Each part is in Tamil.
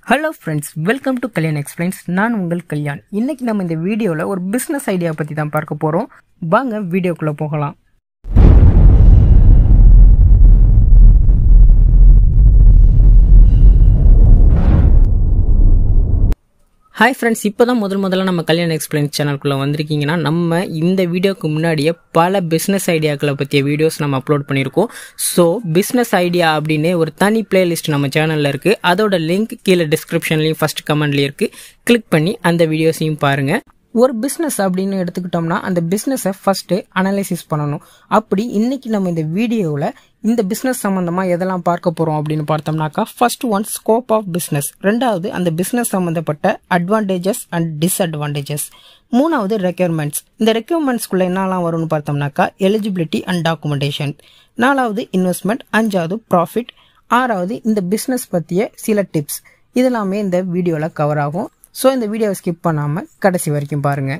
hello friends welcome to Kalyan explains நான் உங்கள் கல்யாண் இன்னைக்கு நம்ம இந்த வீடியோவில் ஒரு பிஸ்னஸ் ஐடியா பற்றி தான் பார்க்க போகிறோம் வாங்க வீடியோக்குள்ளே போகலாம் ஹாய் ஃப்ரெண்ட்ஸ் இப்போ தான் முதல் முதல்ல நம்ம கல்யாண் எக்ஸ்பிளைன் சேனலுக்குள்ளே வந்திருக்கீங்கன்னா நம்ம இந்த வீடியோக்கு முன்னாடியே பல பிஸ்னஸ் ஐடியாக்களை பற்றிய வீடியோஸ் நம்ம அப்லோட் பண்ணியிருக்கோம் ஸோ பிஸ்னஸ் ஐடியா அப்படின்னு ஒரு தனி பிளேலிஸ்ட் நம்ம சேனலில் இருக்குது அதோட லிங்க் கீழே டிஸ்கிரிப்ஷன்லையும் ஃபஸ்ட் கமெண்ட்லேயும் இருக்குது கிளிக் பண்ணி அந்த வீடியோஸையும் பாருங்கள் ஒரு பிஸ்னஸ் அப்படின்னு எடுத்துக்கிட்டோம்னா அந்த பிஸ்னஸை ஃபஸ்ட்டு அனலைசிஸ் பண்ணணும் அப்படி இன்னைக்கு நம்ம இந்த வீடியோவில் இந்த பிஸ்னஸ் சம்மந்தமாக எதெல்லாம் பார்க்க போகிறோம் அப்படின்னு பார்த்தோம்னாக்கா first one scope of business ரெண்டாவது அந்த பிஸ்னஸ் சம்மந்தப்பட்ட அட்வான்டேஜஸ் அண்ட் டிஸ்அட்வான்டேஜஸ் மூணாவது ரெக்யர்மெண்ட்ஸ் இந்த ரெக்யர்மெண்ட்ஸ்குள்ளே என்னெல்லாம் வரும்னு பார்த்தோம்னாக்கா எலிஜிபிலிட்டி அண்ட் டாக்குமெண்டேஷன் நாலாவது இன்வெஸ்ட்மெண்ட் அஞ்சாவது ப்ராஃபிட் ஆறாவது இந்த பிஸ்னஸ் பற்றிய சில டிப்ஸ் இதெல்லாமே இந்த வீடியோவில் கவர் ஆகும் ஸோ இந்த வீடியோவை ஸ்கிப் பண்ணாமல் கடைசி வரைக்கும் பாருங்க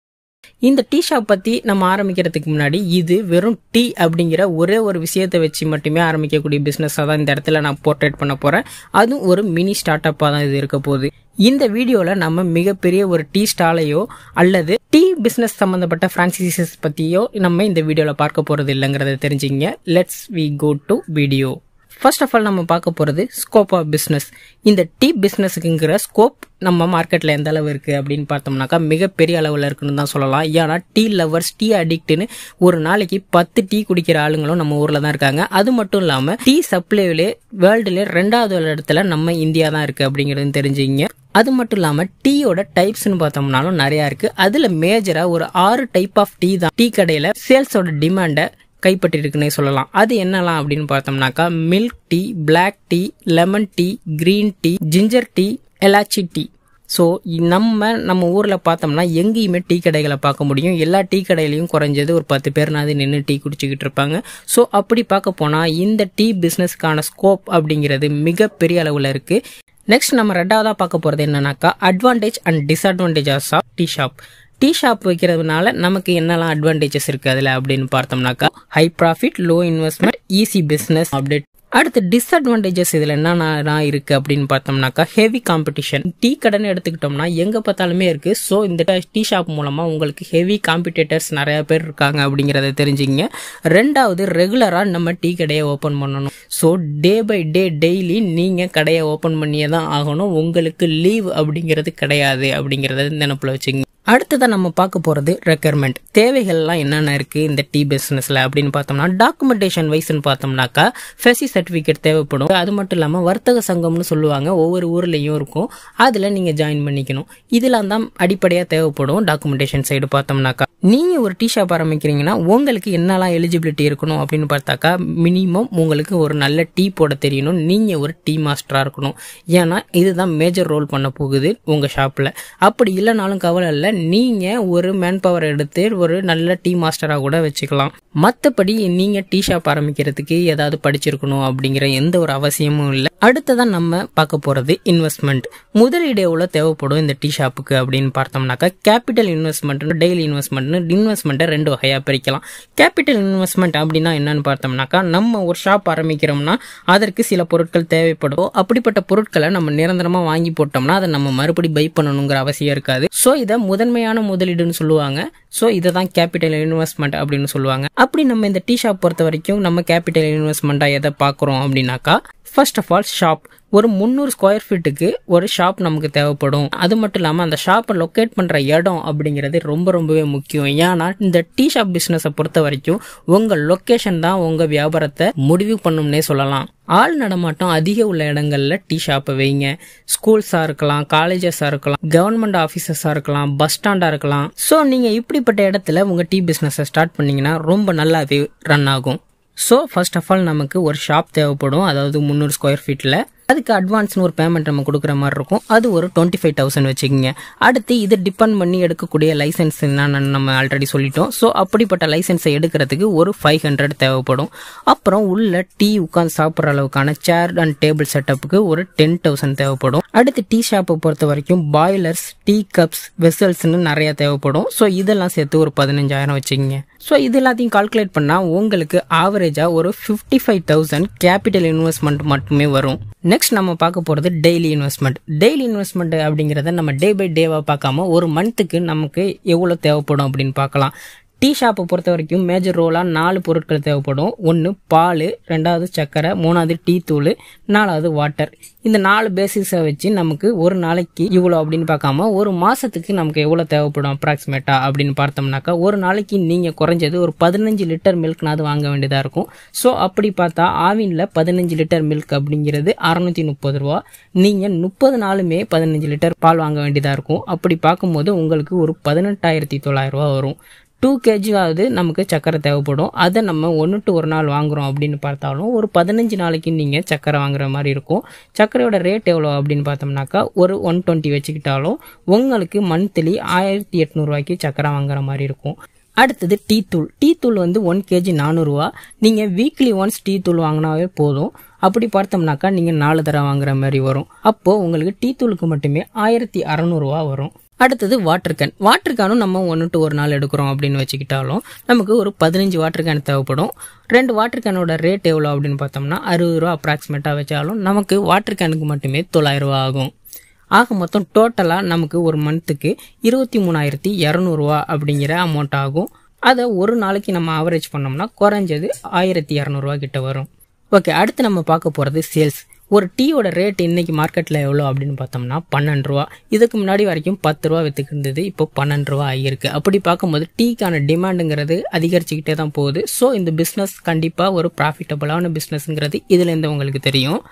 இந்த டீ ஷாப் பற்றி நம்ம ஆரம்பிக்கிறதுக்கு முன்னாடி இது வெறும் டீ அப்படிங்கிற ஒரே ஒரு விஷயத்தை வச்சு மட்டுமே ஆரம்பிக்கக்கூடிய பிஸ்னஸாக தான் இந்த இடத்துல நான் போர்ட்ரேட் பண்ண போகிறேன் அதுவும் ஒரு மினி ஸ்டார்ட் அப்பாக தான் இது இருக்க போகுது இந்த வீடியோவில் நம்ம மிகப்பெரிய ஒரு டீ ஸ்டாலையோ அல்லது டீ பிஸ்னஸ் சம்மந்தப்பட்ட ஃப்ரான்ச்சைசஸ் பற்றியோ நம்ம இந்த வீடியோவில் பார்க்க போகிறது இல்லைங்கிறத தெரிஞ்சுங்க let's we go to video first of all நம்ம பார்க்க போகிறது ஸ்கோப் ஆஃப் பிஸ்னஸ் இந்த டீ பிஸ்னஸுக்குங்கிற ஸ்கோப் நம்ம மார்க்கெட்டில் எந்த அளவு இருக்குது அப்படின்னு பார்த்தோம்னாக்கா மிகப்பெரிய அளவில் இருக்குன்னு தான் சொல்லலாம் ஏன்னா டீ லவர்ஸ் டீ அடிக்ட்னு ஒரு நாளைக்கு பத்து டீ குடிக்கிற ஆளுங்களும் நம்ம ஊரில் தான் இருக்காங்க அது மட்டும் இல்லாமல் டீ சப்ளைவிலே வேர்ல்டுல ரெண்டாவது இடத்துல நம்ம இந்தியா தான் இருக்குது அப்படிங்கிறது தெரிஞ்சுங்க அது மட்டும் இல்லாமல் டீயோட டைப்ஸ்னு பார்த்தோம்னாலும் நிறையா இருக்குது அதில் மேஜராக ஒரு ஆறு டைப் ஆஃப் டீ தான் டீ கடையில் சேல்ஸோட டிமாண்டை கைப்பற்றிருக்குன்னே சொல்லலாம் அது என்னலாம் அப்படின்னு பார்த்தோம்னாக்கா milk tea black tea lemon tea green tea ginger tea elaichi tea so நம்ம நம்ம ஊரில் பார்த்தோம்னா எங்கேயுமே டீ கடைகளை பார்க்க முடியும் எல்லா டீ கடையிலையும் குறைஞ்சது ஒரு பத்து பேர்னாவது நின்று டீ குடிச்சிக்கிட்டு இருப்பாங்க ஸோ அப்படி பார்க்க போனால் இந்த டீ பிஸ்னஸ்க்கான ஸ்கோப் அப்படிங்கிறது மிகப்பெரிய அளவில் இருக்குது நெக்ஸ்ட் நம்ம ரெண்டாவதாக பார்க்க போகிறது என்னன்னாக்கா advantage and disadvantages of tea shop tea shop வைக்கிறதுனால நமக்கு என்னெல்லாம் அட்வான்டேஜஸ் இருக்குது அதில் அப்படின்னு பார்த்தோம்னாக்கா high profit low investment easy business update அடுத்து டிஸ்அட்வான்டேஜஸ் இதில் என்னென்ன இருக்குது அப்படின்னு பார்த்தோம்னாக்கா ஹெவி காம்படிஷன் டீ கடைன்னு எடுத்துக்கிட்டோம்னா எங்கே பார்த்தாலுமே இருக்குது ஸோ இந்த டீ ஷாப் மூலமாக உங்களுக்கு ஹெவி காம்படிட்டர்ஸ் நிறையா பேர் இருக்காங்க அப்படிங்கிறத தெரிஞ்சுங்க ரெண்டாவது ரெகுலராக நம்ம டீ கடையை ஓப்பன் பண்ணணும் so day by day daily நீங்கள் கடையை ஓப்பன் பண்ணியே தான் ஆகணும் உங்களுக்கு லீவ் அப்படிங்கிறது கிடையாது அப்படிங்கிறத நினப்பில் வச்சுங்க அடுத்ததான் நம்ம பார்க்க போகிறது ரெக்யர்மெண்ட் தேவைகள்லாம் என்னென்ன இருக்குது இந்த டீ பிஸ்னஸில் அப்படின்னு பார்த்தோம்னா டாக்குமெண்டேஷன் வைஸ்ன்னு பார்த்தோம்னாக்கா ஃபெசி சர்டிஃபிகேட் தேவைப்படும் அது மட்டும் இல்லாமல் வர்த்தக சங்கம்னு சொல்லுவாங்க ஒவ்வொரு ஊர்லேயும் இருக்கும் அதில் நீங்கள் ஜாயின் பண்ணிக்கணும் இதெல்லாம் தான் அடிப்படையாக தேவைப்படும் டாக்குமெண்டேஷன் சைடு பார்த்தோம்னாக்கா நீங்கள் ஒரு டீ ஷாப் ஆரம்பிக்கிறீங்கன்னா உங்களுக்கு என்னெல்லாம் எலிஜிபிலிட்டி இருக்கணும் அப்படின்னு பார்த்தாக்கா மினிமம் உங்களுக்கு ஒரு நல்ல டீ போட தெரியணும் நீங்கள் ஒரு டீ மாஸ்டராக இருக்கணும் ஏன்னா இதுதான் மேஜர் ரோல் பண்ண போகுது உங்கள் ஷாப்பில் அப்படி இல்லைனாலும் கவலை இல்லை நீங்கள் ஒரு மேன் பவர் எடுத்து ஒரு நல்ல டீ மாஸ்டராக கூட வச்சுக்கலாம் மற்றபடி நீங்கள் டீ ஷாப் ஆரம்பிக்கிறதுக்கு ஏதாவது படிச்சிருக்கணும் அப்படிங்கிற எந்த ஒரு அவசியமும் இல்லை அடுத்ததான் நம்ம பார்க்க போகிறது இன்வெஸ்ட்மெண்ட் முதலீடு எவ்வளோ தேவைப்படும் இந்த டீ ஷாப்புக்கு அப்படின்னு பார்த்தோம்னாக்கா கேபிட்டல் இன்வெஸ்ட்மெண்ட் டெய்லி இன்வெஸ்ட்மெண்ட்னு இன்வெஸ்ட்மெண்ட்டை ரெண்டு வகையாக பிரிக்கலாம் கேபிட்டல் இன்வெஸ்ட்மெண்ட் அப்படின்னா என்னன்னு பார்த்தோம்னாக்கா நம்ம ஒரு ஷாப் ஆரம்பிக்கிறோம்னா அதற்கு சில பொருட்கள் தேவைப்படும் அப்படிப்பட்ட பொருட்களை நம்ம நிரந்தரமாக வாங்கி போட்டோம்னா அதை நம்ம மறுபடி பை பண்ணணுங்கிற அவசியம் இருக்காது ஸோ இதை முதன்மையான முதலீடுன்னு சொல்லுவாங்க ஸோ இதை தான் கேபிட்டல் இன்வெஸ்ட்மெண்ட் அப்படின்னு சொல்லுவாங்க அப்படி நம்ம இந்த டீ ஷாப் பொறுத்த வரைக்கும் நம்ம கேபிட்டல் இன்வெஸ்ட்மெண்ட்டாக எதை பார்க்குறோம் அப்படின்னாக்கா ஃபர்ஸ்ட் ஆஃப் ஆல் ஷாப் ஒரு முந்நூறு ஸ்கொயர் ஃபீட்டுக்கு ஒரு ஷாப் நமக்கு தேவைப்படும் அது மட்டும் இல்லாமல் அந்த ஷாப்பை லொக்கேட் பண்ணுற இடம் அப்படிங்கிறது ரொம்ப ரொம்பவே முக்கியம் ஏன்னா இந்த டீ ஷாப் பிஸ்னஸை பொறுத்த வரைக்கும் உங்கள் லொக்கேஷன் தான் உங்கள் வியாபாரத்தை முடிவு பண்ணும்னே சொல்லலாம் ஆள் நடமாட்டம் அதிக உள்ள இடங்கள்ல டீ ஷாப்பை வைங்க ஸ்கூல்ஸாக இருக்கலாம் காலேஜஸாக இருக்கலாம் கவர்மெண்ட் ஆஃபீஸஸாக இருக்கலாம் பஸ் ஸ்டாண்டாக இருக்கலாம் ஸோ நீங்கள் இப்படிப்பட்ட இடத்துல உங்கள் டீ பிஸ்னஸை ஸ்டார்ட் பண்ணீங்கன்னா ரொம்ப நல்லாவே ரன் ஆகும் ஸோ ஃபர்ஸ்ட் ஆஃப் ஆல் நமக்கு ஒரு ஷாப் தேவைப்படும் அதாவது முந்நூறு ஸ்கொயர் ஃபீட்டில் அதுக்கு அட்வான்ஸ்னு ஒரு பேமெண்ட் நம்ம கொடுக்குற மாதிரி இருக்கும் அது ஒரு டுவெண்ட்டி ஃபைவ் தௌசண்ட் வச்சுக்கோங்க அடுத்து இது டிபெண்ட் பண்ணி எடுக்கக்கூடிய லைசன்ஸ் என்னன்னு நம்ம ஆல்ரெடி சொல்லிட்டோம் ஸோ அப்படிப்பட்ட லைசன்ஸை எடுக்கிறதுக்கு ஒரு ஃபைவ் ஹண்ட்ரட் தேவைப்படும் அப்புறம் உள்ள டீ உட்காந்து சாப்பிட்ற அளவுக்கான சேர் அண்ட் டேபிள் செட்டப்புக்கு ஒரு டென் தௌசண்ட் தேவைப்படும் அடுத்து டீ ஷாப்பை பொறுத்த வரைக்கும் பாய்லர்ஸ் டீ கப்ஸ் வெசல்ஸ்னு நிறைய தேவைப்படும் ஸோ இதெல்லாம் சேர்த்து ஒரு பதினஞ்சாயிரம் வச்சுக்கோங்க ஸோ இது எல்லாத்தையும் கால்குலேட் பண்ணால் உங்களுக்கு ஆவரேஜாக ஒரு fifty five thousand capital investment மட்டுமே வரும் நெக்ஸ்ட் நம்ம பார்க்க போகிறது டெய்லி இன்வெஸ்ட்மெண்ட் டெய்லி இன்வெஸ்ட்மெண்ட் அப்படிங்கிறத நம்ம டே பை டேவாக பார்க்காம ஒரு மந்த்துக்கு நமக்கு எவ்வளோ தேவைப்படும் அப்படின்னு பார்க்கலாம் டீ ஷாப்பை பொறுத்த வரைக்கும் மேஜர் ரோலாக நாலு பொருட்கள் தேவைப்படும் ஒன்று பால் ரெண்டாவது சர்க்கரை மூணாவது டீ தூள் நாலாவது வாட்டர் இந்த நாலு பேசிக்ஸை வச்சு நமக்கு ஒரு நாளைக்கு இவ்வளோ அப்படின்னு பார்க்காம ஒரு மாதத்துக்கு நமக்கு எவ்வளோ தேவைப்படும் அப்ராக்சிமேட்டா அப்படின்னு பார்த்தோம்னாக்கா ஒரு நாளைக்கு நீங்கள் குறைஞ்சது ஒரு பதினஞ்சு லிட்டர் மில்க்னாவது வாங்க வேண்டியதாக இருக்கும் ஸோ அப்படி பார்த்தா ஆவினில் பதினஞ்சு லிட்டர் மில்க் அப்படிங்கிறது அறநூற்றி முப்பது ரூபா நீங்கள் முப்பது நாளுமே பதினஞ்சு லிட்டர் பால் வாங்க வேண்டியதாக இருக்கும் அப்படி பார்க்கும்போது உங்களுக்கு ஒரு பதினெட்டாயிரத்தி தொள்ளாயிரம் ரூபா வரும் டூ கேஜியாவது நமக்கு சக்கரை தேவைப்படும் அதை நம்ம ஒன்று டு ஒரு நாள் வாங்குறோம் அப்படின்னு பார்த்தாலும் ஒரு பதினஞ்சு நாளைக்கு நீங்கள் சக்கரை வாங்குற மாதிரி இருக்கும் சக்கரையோட ரேட் எவ்வளோ அப்படின்னு பார்த்தோம்னாக்கா ஒரு ஒன் டுவெண்ட்டி வச்சுக்கிட்டாலும் உங்களுக்கு மந்த்லி ஆயிரத்தி எட்நூறுவாய்க்கு சக்கரை வாங்குற மாதிரி இருக்கும் அடுத்தது டீ தூள் டீ தூள் வந்து ஒன் கேஜி நானூறுரூவா நீங்கள் வீக்லி ஒன்ஸ் டீ தூள் வாங்கினாவே போதும் அப்படி பார்த்தோம்னாக்கா நீங்கள் நாலு தடவை வாங்குற மாதிரி வரும் அப்போது உங்களுக்கு டீ தூளுக்கு மட்டுமே ஆயிரத்தி அறநூறுவா வரும் அடுத்தது வாட்டர் கேன் வாட்டர் கேனும் நம்ம ஒன்று டு ஒரு நாள் எடுக்கிறோம் அப்படின்னு வச்சுக்கிட்டாலும் நமக்கு ஒரு பதினஞ்சு வாட்டர் கேன் தேவைப்படும் ரெண்டு வாட்டர் கேனோட ரேட் எவ்வளோ அப்படின்னு பார்த்தோம்னா அறுபது ரூபா அப்ராக்சிமேட்டாக வச்சாலும் நமக்கு வாட்டர் கேனுக்கு மட்டுமே தொள்ளாயிரம் ரூபா ஆகும் ஆக மொத்தம் டோட்டலாக நமக்கு ஒரு மந்த்துக்கு இருபத்தி மூணாயிரத்தி இரநூறுவா அப்படிங்கிற அமௌண்ட் ஆகும் அதை ஒரு நாளைக்கு நம்ம ஆவரேஜ் பண்ணோம்னா குறைஞ்சது ஆயிரத்தி இரநூறுவா கிட்ட வரும் ஓகே அடுத்து நம்ம பார்க்க போகிறது சேல்ஸ் ஒரு டீயோட ரேட் இன்னைக்கு மார்க்கெட்டில் எவ்வளோ அப்படின்னு பார்த்தோம்னா பன்னெண்டு ரூபா இதுக்கு முன்னாடி வரைக்கும் பத்து ரூபா வித்துக்கு இருந்தது இப்போ பன்னெண்டு ரூபா ஆகியிருக்கு அப்படி பார்க்கும்போது டீக்கான டிமாண்டுங்கிறது அதிகரிச்சுக்கிட்டே தான் போகுது ஸோ இந்த பிஸ்னஸ் கண்டிப்பாக ஒரு ப்ராஃபிட்டபுளான பிஸ்னஸ்ங்கிறது இதுலேருந்து உங்களுக்கு தெரியும்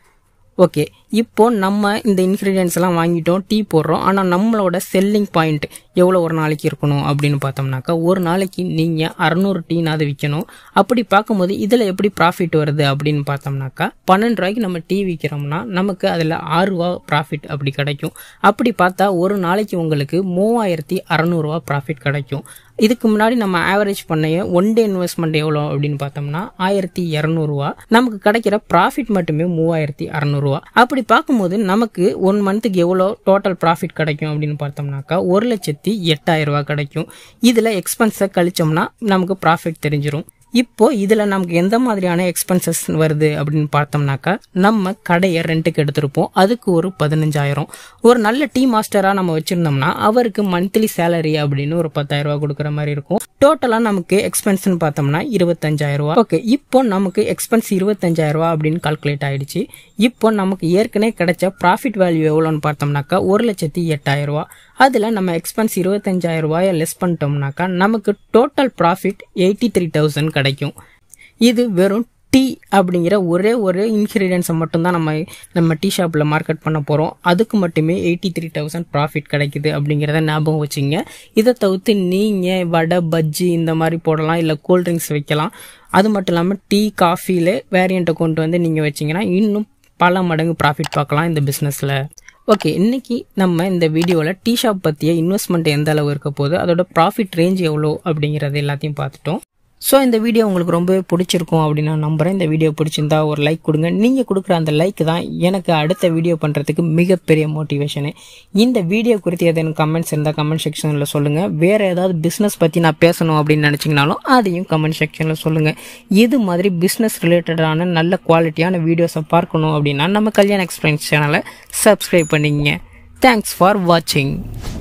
ஓகே இப்போ நம்ம இந்த இன்க்ரீடியன்ஸ் எல்லாம் வாங்கிட்டோம் டீ போடுறோம் ஆனால் நம்மளோட செல்லிங் பாயிண்ட் எவ்வளோ ஒரு நாளைக்கு இருக்கணும் அப்படின்னு பார்த்தோம்னாக்கா ஒரு நாளைக்கு நீங்கள் அறநூறு டீனாவது விற்கணும் அப்படி பார்க்கும்போது இதில் எப்படி ப்ராஃபிட் வருது அப்படின்னு பார்த்தோம்னாக்கா பன்னெண்டு ரூபாய்க்கு நம்ம டீ விற்கிறோம்னா நமக்கு அதில் ஆறு ரூபா ப்ராஃபிட் அப்படி கிடைக்கும் அப்படி பார்த்தா ஒரு நாளைக்கு உங்களுக்கு மூவாயிரத்தி அறநூறுவா ப்ராஃபிட் கிடைக்கும் இதுக்கு முன்னாடி நம்ம ஆவரேஜ் பண்ணைய ஒன் டே இன்வெஸ்ட்மெண்ட் எவ்வளோ அப்படின்னு பார்த்தோம்னா ஆயிரத்தி இரநூறுவா நமக்கு கிடைக்கிற ப்ராஃபிட் மட்டுமே மூவாயிரத்தி அறநூறுவா அப்படி பார்க்கும்போது நமக்கு ஒன் மந்த்துக்கு எவ்வளோ டோட்டல் ப்ராஃபிட் கிடைக்கும் அப்படின்னு பார்த்தோம்னாக்கா ஒரு லட்சத்தி எட்டாயிரம் ரூபா கிடைக்கும் இதில் எக்ஸ்பென்ஸை கழிச்சோம்னா நமக்கு ப்ராஃபிட் தெரிஞ்சிரும் இப்போ இதில் நமக்கு எந்த மாதிரியான எக்ஸ்பென்சஸ் வருது அப்படின்னு பார்த்தோம்னாக்கா நம்ம கடையை ரெண்ட்டுக்கு எடுத்திருப்போம் அதுக்கு ஒரு பதினஞ்சாயிரம் ஒரு நல்ல டீ மாஸ்டராக நம்ம வச்சுருந்தோம்னா அவருக்கு மந்த்லி சேலரி அப்படின்னு ஒரு பத்தாயிரம் ரூபா கொடுக்குற மாதிரி இருக்கும் டோட்டலாக நமக்கு எக்ஸ்பென்ஸ்னு பார்த்தோம்னா இருபத்தஞ்சாயிரம் ரூபா ஓகே இப்போ நமக்கு எக்ஸ்பென்ஸ் இருபத்தஞ்சாயிரம் ரூபா அப்படின்னு கால்குலேட் ஆயிடுச்சு இப்போ நமக்கு ஏற்கனவே கிடைச்ச ப்ராஃபிட் வேல்யூ எவ்வளோன்னு பார்த்தோம்னாக்கா ஒரு லட்சத்தி எட்டாயிரம் ரூபா அதில் நம்ம எக்ஸ்பென்ஸ் இருபத்தஞ்சாயிரம் ரூபாயை லெஸ் பண்ணிட்டோம்னாக்கா நமக்கு total profit eighty three thousand கிடைக்கும் இது வெறும் டீ அப்படிங்கிற ஒரே ஒரு இன்க்ரீடியன்ஸை மட்டும்தான் நம்ம நம்ம டீ ஷாப்பில் மார்க்கெட் பண்ண போகிறோம் அதுக்கு மட்டுமே எயிட்டி த்ரீ தௌசண்ட் ப்ராஃபிட் கிடைக்குது அப்படிங்கிறத ஞாபகம் வச்சுங்க இதை தவிர்த்து நீங்கள் வடை பஜ்ஜி இந்த மாதிரி போடலாம் இல்லை கூல்ட்ரிங்க்ஸ் வைக்கலாம் அது மட்டும் இல்லாமல் டீ காஃபியில் வேரியண்ட்டை கொண்டு வந்து நீங்கள் வச்சிங்கன்னா இன்னும் பல மடங்கு ப்ராஃபிட் பார்க்கலாம் இந்த பிஸ்னஸில் ஓகே இன்னைக்கு நம்ம இந்த வீடியோவில் டீ ஷாப் பற்றிய இன்வெஸ்ட்மெண்ட் எந்த அளவு இருக்க போகுது அதோட ப்ராஃபிட் ரேஞ்ச் எவ்வளோ அப்படிங்கிறது எல்லாத்தையும் பார்த்துட்டோம் ஸோ இந்த வீடியோ உங்களுக்கு ரொம்பவே பிடிச்சிருக்கும் அப்படின்னு நான் நம்புகிறேன் இந்த வீடியோ பிடிச்சிருந்தா ஒரு லைக் கொடுங்க நீங்கள் கொடுக்குற அந்த லைக் தான் எனக்கு அடுத்த வீடியோ பண்ணுறதுக்கு மிகப்பெரிய மோட்டிவேஷனு இந்த வீடியோ குறித்து ஏதேனும் கமெண்ட்ஸ் இருந்தால் கமெண்ட் செக்ஷனில் சொல்லுங்கள் வேறு ஏதாவது பிஸ்னஸ் பற்றி நான் பேசணும் அப்படின்னு நினச்சிங்கனாலும் அதையும் கமெண்ட் செக்ஷனில் சொல்லுங்கள் இது மாதிரி பிஸ்னஸ் ரிலேட்டடான நல்ல குவாலிட்டியான வீடியோஸை பார்க்கணும் அப்படின்னா நம்ம கல்யாண் எக்ஸ்பிளைன்ஸ் சேனலை சப்ஸ்கிரைப் பண்ணிங்க தேங்க்ஸ் ஃபார் வாட்சிங்